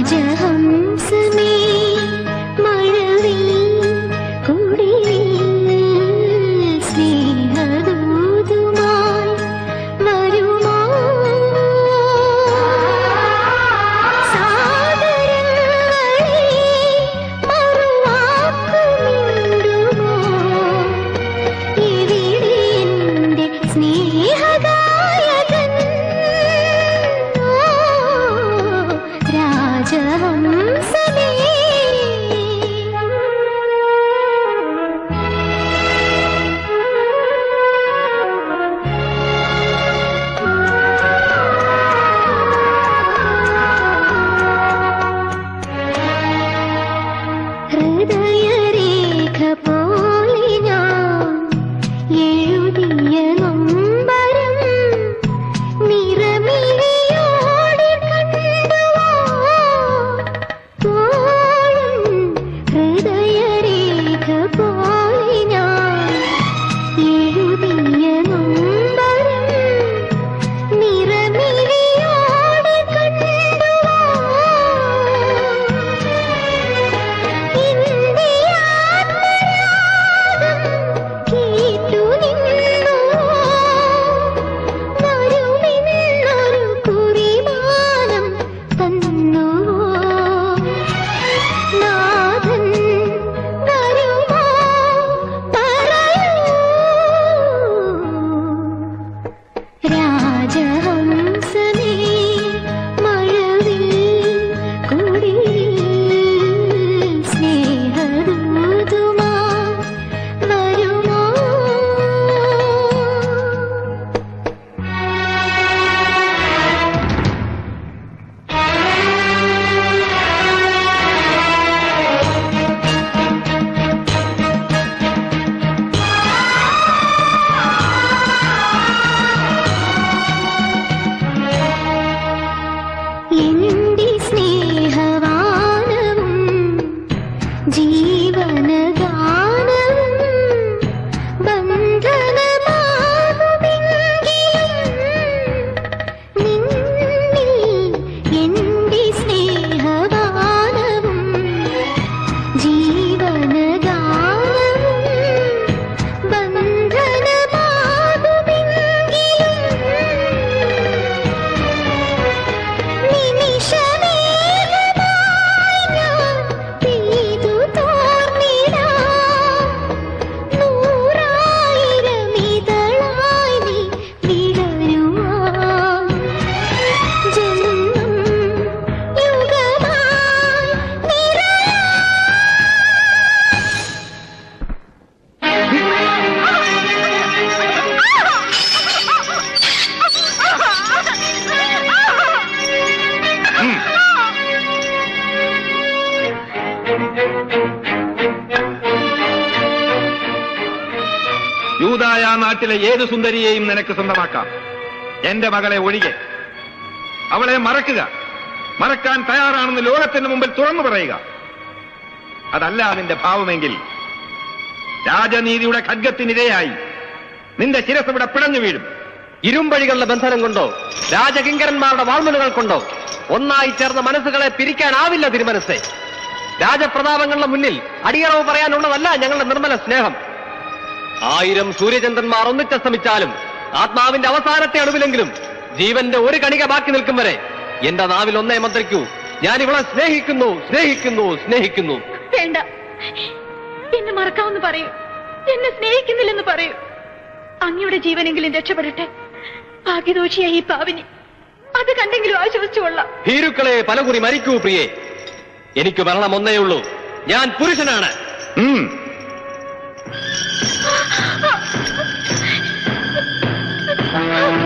രാജഹംസമേ മഴവിൽ കുടിലിൽ സ്നേഹദൂതുമായി വരുമോ സാഗരങ്ങളെ മറുവാക്കുമിണ്ടുമോ എവിടെ എന്റെ സ്നേഹഗായകൻ ഓ രാജഹംസമേ ഹൃദയരേഖ പോലെ ഞാൻ എഴുതിയ നൊമ്പരം നിറമിഴിയോടെ കണ്ടുവോ തോഴും ഹൃദയരേഖ പോലെ ഞാൻ എഴുതിയ നൊമ്പരം നിറമിഴിയോടെ കണ്ടുവോ ഇന്ത്യാത്മരാഗം കേട്ടു നിന്നുവോ വരുമെന്നൊരു കുറിമാനം തന്നുവോ നാഥൻ വരുമോ പറയൂ രാജഹംസമേ മഴവിൽ കുടിലിൽ സ്നേഹദൂതുമായി വരുമോ എന്റെ സ്നേഹവാനവും ജീവനഗാനവും ബന്ധനമാകുമെങ്കിലും നിന്നിൽ എന്റെ സ്നേഹവാനവും ജീവനഗാനവും ബന്ധനമാകുമെങ്കിലും നിമിഷവേഗമായി ഞാൻ പെയ്തു തോർന്നിടാം. നൂറായിരം ഇതളായി നീ വിടരുവാൻ. ജന്മം യുഗമായി നിറയാൻ യൂതായ നാട്ടിലെ ഏത് സുന്ദരിയെയും നിനക്ക് സ്വന്തമാക്കാം എന്റെ മകളെ ഒഴികെ അവളെ മറക്കുക മറക്കാൻ തയ്യാറാണെന്ന് ലോകത്തിന് മുമ്പിൽ തുറന്നു പറയുക അതല്ല നിന്റെ ഭാവമെങ്കിൽ രാജനീതിയുടെ ഖഡ്ഗത്തിനിരയായി നിന്റെ ശിരസ് ഇവിടെ പിടഞ്ഞു വീഴും ഇരുമ്പഴികളുടെ ബന്ധനം കൊണ്ടോ രാജകിങ്കരന്മാരുടെ വാൾമലുകൾ കൊണ്ടോ ഒന്നായി ചേർന്ന മനസ്സുകളെ പിരിക്കാനാവില്ല തിരുമനസ്സെ രാജപ്രതാപങ്ങളുടെ മുന്നിൽ അടിയറവ് പറയാനുള്ളതല്ല ഞങ്ങളുടെ നിർമ്മല സ്നേഹം ആയിരം സൂര്യചന്ദ്രന്മാർ ഒന്നിച്ചസ്തമിച്ചാലും ആത്മാവിന്റെ അവസാനത്തെ അണുവിലെങ്കിലും ജീവന്റെ ഒരു കണിക ബാക്കി നിൽക്കും വരെ എന്റെ നാവിൽ ഒന്നേ മന്ത്രിക്കൂ ഞാൻ ഇവളെ സ്നേഹിക്കുന്നു സ്നേഹിക്കുന്നു സ്നേഹിക്കുന്നു വേണ്ട എന്നെ മറക്കാമെന്ന് പറയൂ എന്നെ സ്നേഹിക്കുന്നില്ലെന്ന് പറയൂ അങ്ങയുടെ ജീവനെങ്കിലും രക്ഷപ്പെടട്ടെ ഭാഗ്യദോഷിയായി ഈ പാവിനി അത് കണ്ടെങ്കിലും ആശ്വസിച്ചുകൊള്ളാം ഭീരുക്കളെ പലകുറി മരിക്കൂ പ്രിയേ എനിക്ക് മരണം ഒന്നേയുള്ളൂ ഞാൻ പുരുഷനാണ് ഉം. ആ